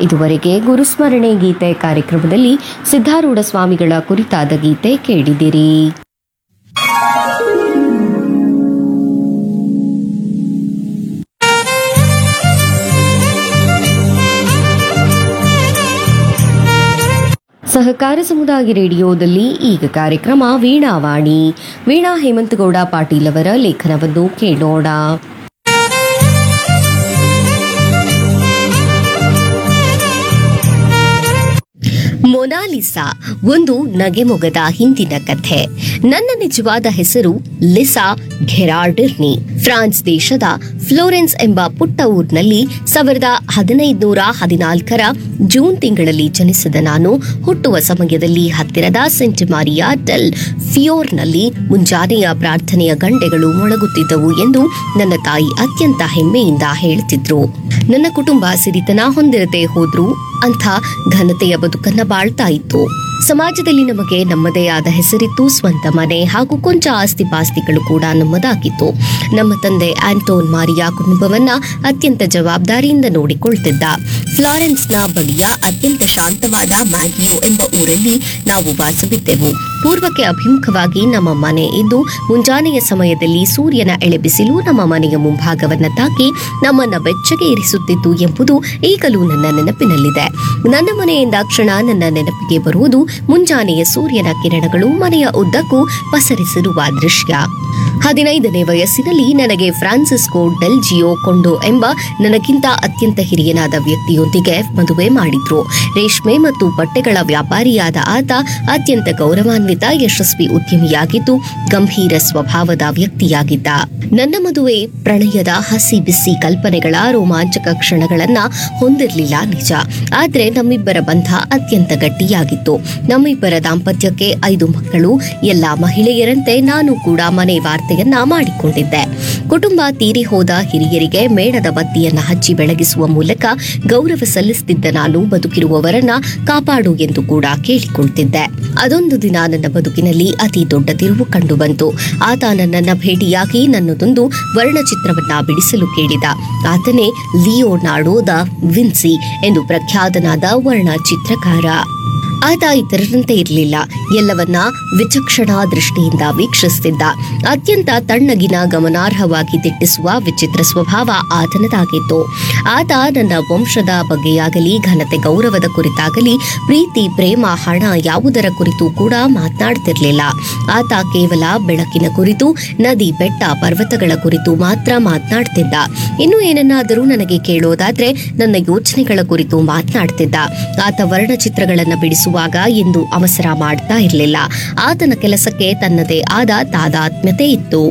ಇದುವರೆಗೆ ಗುರುಸ್ಮರಣೆ ಗೀತೆ ಕಾರ್ಯಕ್ರಮದಲ್ಲಿ ಸಿದ್ಧಾರೂಢ ಸ್ವಾಮಿಗಳ ಕುರಿತಾದ ಗೀತೆ ಕೇಳಿದಿರಿ ಸಹಕಾರ ಸಮುದಾಯ ರೇಡಿಯೋದಲ್ಲಿ ಈಗ ಕಾರ್ಯಕ್ರಮ ವೀಣಾವಾಣಿ ವೀಣಾ ಹೇಮಂತಗೌಡ ಪಾಟೀಲ್ ಅವರ ಲೇಖನವನ್ನು ಕೇಳೋಣ ಮೊನಾಲಿಸಾ ಒಂದು ನಗೆಮೊಗದ ಹಿಂದಿನ ಕಥೆ ನನ್ನ ನಿಜವಾದ ಹೆಸರು ಲಿಸಾ ಘೆರಾರ್ಡಿರ್ನಿ ಫ್ರಾನ್ಸ್ ದೇಶದ ಫ್ಲೋರೆನ್ಸ್ ಎಂಬ ಪುಟ್ಟ ಊರಿನಲ್ಲಿ ಸಾವಿರದ ಹದಿನೈದುನೂರ ಹದಿನಾಲ್ಕರ ಜೂನ್ ತಿಂಗಳಲ್ಲಿ ಜನಿಸಿದ ನಾನು ಹುಟ್ಟುವ ಸಮಯದಲ್ಲಿ ಹತ್ತಿರದ ಸೆಂಟ್ ಮಾರಿಯಾ ಡೆಲ್ ಫಿಯೋರ್ನಲ್ಲಿ ಮುಂಜಾನೆಯ ಪ್ರಾರ್ಥನೆಯ ಗಂಟೆಗಳು ಮೊಳಗುತ್ತಿದ್ದವು ಎಂದು ನನ್ನ ತಾಯಿ ಅತ್ಯಂತ ಹೆಮ್ಮೆಯಿಂದ ಹೇಳುತ್ತಿದ್ರು ನನ್ನ ಕುಟುಂಬ ಸಿರಿತನ ಹೊಂದಿರದೆ ಹೋದ್ರು ಅಂಥ ಘನತೆಯ ಬದುಕನ್ನ ಬಾಳ್ತಾ ಇತ್ತು ಸಮಾಜದಲ್ಲಿ ನಮಗೆ ನಮ್ಮದೇ ಆದ ಹೆಸರಿತ್ತು ಸ್ವಂತ ಮನೆ ಹಾಗೂ ಕೊಂಚ ಆಸ್ತಿ ಪಾಸ್ತಿಗಳು ಕೂಡ ನಮ್ಮದಾಗಿತ್ತು ನಮ್ಮ ತಂದೆ ಆಂಟೋನ್ ಮಾರಿಯಾ ಕುಟುಂಬವನ್ನ ಅತ್ಯಂತ ಜವಾಬ್ದಾರಿಯಿಂದ ನೋಡಿಕೊಳ್ತಿದ್ದ ಫ್ಲಾರೆನ್ಸ್ನ ಬಳಿಯ ಅತ್ಯಂತ ಶಾಂತವಾದ ಮ್ಯಾಗಿಯೋ ಎಂಬ ಊರಲ್ಲಿ ನಾವು ವಾಸವಿದ್ದೆವು ಪೂರ್ವಕ್ಕೆ ಅಭಿಮುಖವಾಗಿ ನಮ್ಮ ಮನೆ ಇದ್ದು ಮುಂಜಾನೆಯ ಸಮಯದಲ್ಲಿ ಸೂರ್ಯನ ಎಳೆಬಿಸಿಲು ನಮ್ಮ ಮನೆಯ ಮುಂಭಾಗವನ್ನ ತಾಕಿ ನಮ್ಮನ್ನ ಬೆಚ್ಚಗೆ ಇರಿಸುತ್ತಿತ್ತು ಎಂಬುದು ಈಗಲೂ ನನ್ನ ನೆನಪಿನಲ್ಲಿದೆ ನನ್ನ ಮನೆಯಿಂದ ಕ್ಷಣ ನನ್ನ ನೆನಪಿಗೆ ಬರುವುದು ಮುಂಜಾನೆಯ ಸೂರ್ಯನ ಕಿರಣಗಳು ಮನೆಯ ಉದ್ದಕ್ಕೂ ಪಸರಿಸಿರುವ ದೃಶ್ಯ ಹದಿನೈದನೇ ವಯಸ್ಸಿನಲ್ಲಿ ನನಗೆ ಫ್ರಾನ್ಸಿಸ್ಕೋ ಡೆಲ್ ಜಿಯೋ ಕೊಂಡೋ ಎಂಬ ನನಗಿಂತ ಅತ್ಯಂತ ಹಿರಿಯನಾದ ವ್ಯಕ್ತಿಯೊಂದಿಗೆ ಮದುವೆ ಮಾಡಿದ್ರು ರೇಷ್ಮೆ ಮತ್ತು ಬಟ್ಟೆಗಳ ವ್ಯಾಪಾರಿಯಾದ ಆತ ಅತ್ಯಂತ ಗೌರವಾನ್ವಿತ ಯಶಸ್ವಿ ಉದ್ಯಮಿಯಾಗಿದ್ದು ಗಂಭೀರ ಸ್ವಭಾವದ ವ್ಯಕ್ತಿಯಾಗಿದ್ದ ನನ್ನ ಮದುವೆ ಪ್ರಣಯದ ಹಸಿ ಬಿಸಿ ಕಲ್ಪನೆಗಳ ರೋಮಾಂಚಕ ಕ್ಷಣಗಳನ್ನ ಹೊಂದಿರಲಿಲ್ಲ ನಿಜ ಆದ್ರೆ ನಮ್ಮಿಬ್ಬರ ಬಂಧ ಅತ್ಯಂತ ಗಟ್ಟಿಯಾಗಿತ್ತು ನಮ್ಮಿಬ್ಬರ ದಾಂಪತ್ಯಕ್ಕೆ ಐದು ಮಕ್ಕಳು ಎಲ್ಲ ಮಹಿಳೆಯರಂತೆ ನಾನು ಕೂಡ ಮನೆ ವಾರ್ತೆಯನ್ನ ಮಾಡಿಕೊಂಡಿದ್ದೆ ಕುಟುಂಬ ತೀರಿ ಹೋದ ಹಿರಿಯರಿಗೆ ಮೇಣದ ಬತ್ತಿಯನ್ನ ಹಚ್ಚಿ ಬೆಳಗಿಸುವ ಮೂಲಕ ಗೌರವ ಸಲ್ಲಿಸುತ್ತಿದ್ದ ನಾನು ಬದುಕಿರುವವರನ್ನ ಕಾಪಾಡು ಎಂದು ಕೂಡ ಕೇಳಿಕೊಳ್ತಿದ್ದೆ ಅದೊಂದು ದಿನ ನನ್ನ ಬದುಕಿನಲ್ಲಿ ಅತಿ ದೊಡ್ಡ ತಿರುವು ಕಂಡು ಬಂತು ಆತ ನನ್ನನ್ನ ಭೇಟಿಯಾಗಿ ನನ್ನದೊಂದು ವರ್ಣಚಿತ್ರವನ್ನ ಬಿಡಿಸಲು ಕೇಳಿದ ಆತನೇ ಲಿಯೋನಾರ್ಡೋ ದ ವಿನ್ಸಿ ಎಂದು ಪ್ರಖ್ಯಾತನಾದ ವರ್ಣ ಚಿತ್ರಕಾರ ಆತ ಇತರರಂತೆ ಇರಲಿಲ್ಲ ಎಲ್ಲವನ್ನ ವಿಚಕ್ಷಣಾ ದೃಷ್ಟಿಯಿಂದ ವೀಕ್ಷಿಸುತ್ತಿದ್ದ ಅತ್ಯಂತ ತಣ್ಣಗಿನ ಗಮನಾರ್ಹವಾಗಿ ದಿಟ್ಟಿಸುವ ವಿಚಿತ್ರ ಸ್ವಭಾವ ಆತನದಾಗಿತ್ತು ಆತ ನನ್ನ ವಂಶದ ಬಗ್ಗೆಯಾಗಲಿ ಘನತೆ ಗೌರವದ ಕುರಿತಾಗಲಿ ಪ್ರೀತಿ ಪ್ರೇಮ ಹಣ ಯಾವುದರ ಕುರಿತು ಕೂಡ ಮಾತನಾಡ್ತಿರ್ಲಿಲ್ಲ ಆತ ಕೇವಲ ಬೆಳಕಿನ ಕುರಿತು ನದಿ ಬೆಟ್ಟ ಪರ್ವತಗಳ ಕುರಿತು ಮಾತ್ರ ಮಾತನಾಡ್ತಿದ್ದ ಇನ್ನು ಏನನ್ನಾದರೂ ನನಗೆ ಕೇಳೋದಾದ್ರೆ ನನ್ನ ಯೋಚನೆಗಳ ಕುರಿತು ಮಾತನಾಡ್ತಿದ್ದ ಆತ ವರ್ಣಚಿತ್ರಗಳನ್ನ ಬಿಡಿಸುವಾಗ ಎಂದು ಅವಸರ ಮಾಡ್ತಾ ಇರಲಿಲ್ಲ ಆತನ ಕೆಲಸಕ್ಕೆ ತನ್ನದೇ ಆದ ತಾದಾತ್ಮ್ಯತೆ ಇತ್ತು